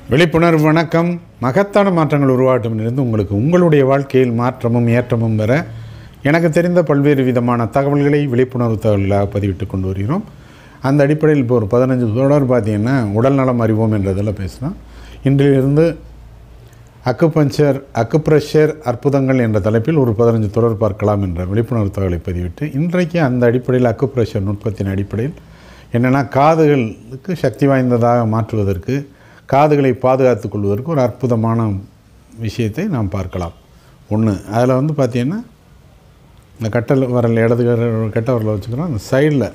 விழிப்புணர்வு வணக்கம் மகத்தான மாற்றங்கள் உருவாட்டும் இருந்து உங்களுக்கு உங்களுடைய வாழ்க்கையில் மாற்றமும் ஏற்றமும் பெற எனக்கு தெரிந்த பல்வேறு விதமான தகவல்களை விழிப்புணர்வு தகவல்களாக பதிவிட்டு கொண்டு வருகிறோம் அந்த அடிப்படையில் இப்போ ஒரு பதினஞ்சு தொடர் பார்த்தீங்கன்னா உடல்நலம் அறிவோம் என்றதில் பேசுகிறோம் இன்றிலிருந்து அக்குபஞ்சர் அக்குப்ரெஷர் அற்புதங்கள் என்ற தலைப்பில் ஒரு பதினஞ்சு தொடர் பார்க்கலாம் என்ற விழிப்புணர்வு தகவலை பதிவிட்டு இன்றைக்கு அந்த அடிப்படையில் அக்குப்ரெஷர் நுட்பத்தின் அடிப்படையில் என்னென்னா காதுகளுக்கு சக்தி வாய்ந்ததாக மாற்றுவதற்கு காதுகளை பாதுகாத்துக் கொள்வதற்கு ஒரு அற்புதமான விஷயத்தை நாம் பார்க்கலாம் ஒன்று அதில் வந்து பார்த்திங்கன்னா இந்த கட்டல் வரல் இடது கர- கட்ட வரலை வச்சுக்கிறோம் அந்த சைடில்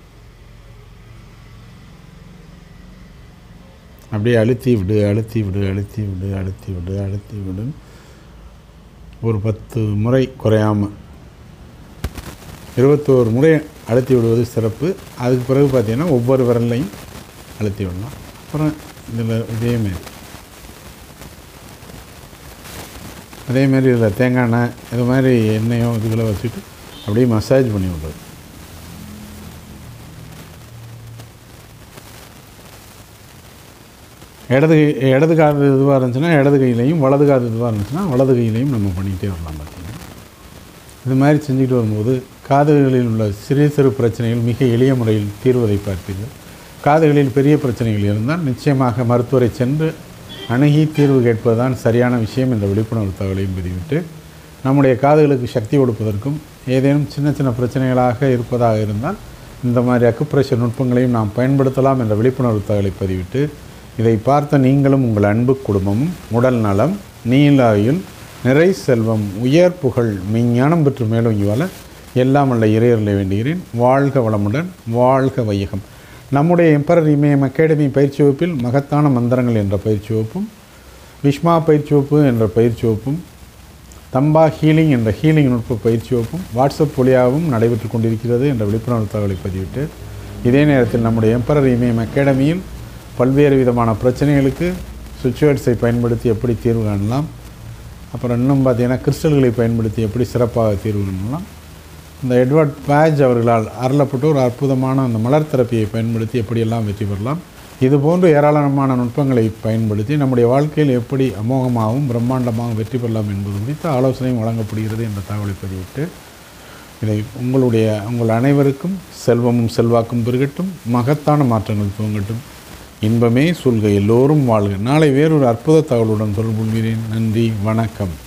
அப்படியே அழுத்தி விடு அழுத்தி விடு அழுத்தி விடு அழுத்தி விடு அழுத்தி விடு ஒரு பத்து முறை குறையாமல் இருபத்தோரு முறை அழுத்தி விடுவது சிறப்பு அதுக்கு பிறகு பார்த்தீங்கன்னா ஒவ்வொரு விரல்லையும் அழுத்தி விடலாம் அப்புறம் இதில் இதேமாரி அதேமாரி இதில் தேங்காய் எண்ணெய் இது மாதிரி எண்ணெயோ இதுகளை வச்சுட்டு அப்படியே மசாஜ் பண்ணி விடுறது இடது கை இடது காது இதுவாக இருந்துச்சுன்னா இடது கையிலையும் வலது காது இதுவாக இருந்துச்சுன்னா வலது கையிலையும் நம்ம பண்ணிகிட்டே வரலாம் பார்த்தீங்கன்னா இது மாதிரி செஞ்சுக்கிட்டு வரும்போது காதுகளில் உள்ள சிறிய சிறு பிரச்சனைகள் மிக எளிய முறையில் தீர்வதை பார்ப்பீர்கள் காதுகளில் பெரிய பிரச்சனைகள் இருந்தால் நிச்சயமாக மருத்துவரை சென்று அணுகி தீர்வு கேட்பதுதான் சரியான விஷயம் என்ற விழிப்புணர்வு தகவலையும் பதிவிட்டு நம்முடைய காதுகளுக்கு சக்தி கொடுப்பதற்கும் ஏதேனும் சின்ன சின்ன பிரச்சனைகளாக இருப்பதாக இருந்தால் இந்த மாதிரி அக்குப்ரெஷர் நுட்பங்களையும் நாம் பயன்படுத்தலாம் என்ற விழிப்புணர்வு தகவலை பதிவிட்டு இதை பார்த்த நீங்களும் உங்கள் அன்பு குடும்பமும் உடல் நலம் நீலாயுள் நிறை செல்வம் உயர் புகழ் மெஞ்ஞானம் பெற்று மேலோங்கி வாழ எல்லாம் அல்ல இறையர்களை வேண்டுகிறேன் வாழ்க வளமுடன் வாழ்க வையகம் நம்முடைய எம்பரர் இமயம் அகாடமி பயிற்சி வகுப்பில் மகத்தான மந்திரங்கள் என்ற பயிற்சி வகுப்பும் விஷ்மா பயிற்சி வகுப்பு என்ற பயிற்சி வகுப்பும் தம்பா ஹீலிங் என்ற ஹீலிங் நுட்ப பயிற்சி வகுப்பும் வாட்ஸ்அப் வழியாகவும் நடைபெற்று கொண்டிருக்கிறது என்ற விழிப்புணர்வு தகவலை பதிவிட்டு இதே நேரத்தில் நம்முடைய எம்பரர் இமயம் அகாடமியில் பல்வேறு விதமான பிரச்சனைகளுக்கு சுவிட்ச்வேர்ட்ஸை பயன்படுத்தி எப்படி தீர்வு காணலாம் அப்புறம் இன்னும் பார்த்தீங்கன்னா கிறிஸ்டல்களை பயன்படுத்தி எப்படி சிறப்பாக தீர்வு காணலாம் இந்த எட்வர்ட் பேஜ் அவர்களால் அருளப்பட்ட ஒரு அற்புதமான அந்த மலர் தெரப்பியை பயன்படுத்தி எப்படியெல்லாம் வெற்றி பெறலாம் இது போன்று ஏராளமான நுட்பங்களை பயன்படுத்தி நம்முடைய வாழ்க்கையில் எப்படி அமோகமாகவும் பிரம்மாண்டமாகவும் வெற்றி பெறலாம் என்பது குறித்த ஆலோசனையும் வழங்கப்படுகிறது என்ற தகவலை பதிவிட்டு இதை உங்களுடைய உங்கள் அனைவருக்கும் செல்வமும் செல்வாக்கும் பெருகட்டும் மகத்தான மாற்றங்கள் துவங்கட்டும் இன்பமே சொல்க எல்லோரும் வாழ்க நாளை வேறொரு அற்புத தகவலுடன் தொடர்பு கொள்கிறேன் நன்றி வணக்கம்